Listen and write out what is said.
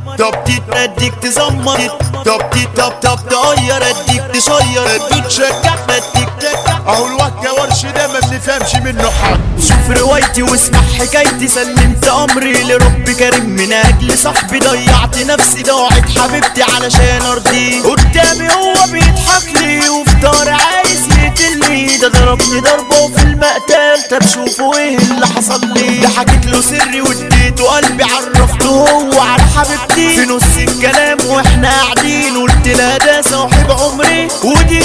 طب تتنديك تزمر طب طب طب تغير اديك تشير اديك تشجع اديك تشجع اهو الوكا ورش ده ما بنفهمش منه حد شوف روايتي واسمع حكايتي سلمت امري لرب كريم من اجل صاحبي ضيعت نفسي ضاعت حبيبتي علشان ارضيه قدامي هو بيضحك لي وفي دار عايز يقتلني ده ضربني ضربه في المقتل طب شوفوا ايه اللي حصل لي ده حكيت له سري واديته قلبي عرفته هو على حبيبتي في نص الكلام واحنا قاعدين قلت لها ده صاحب عمري ودي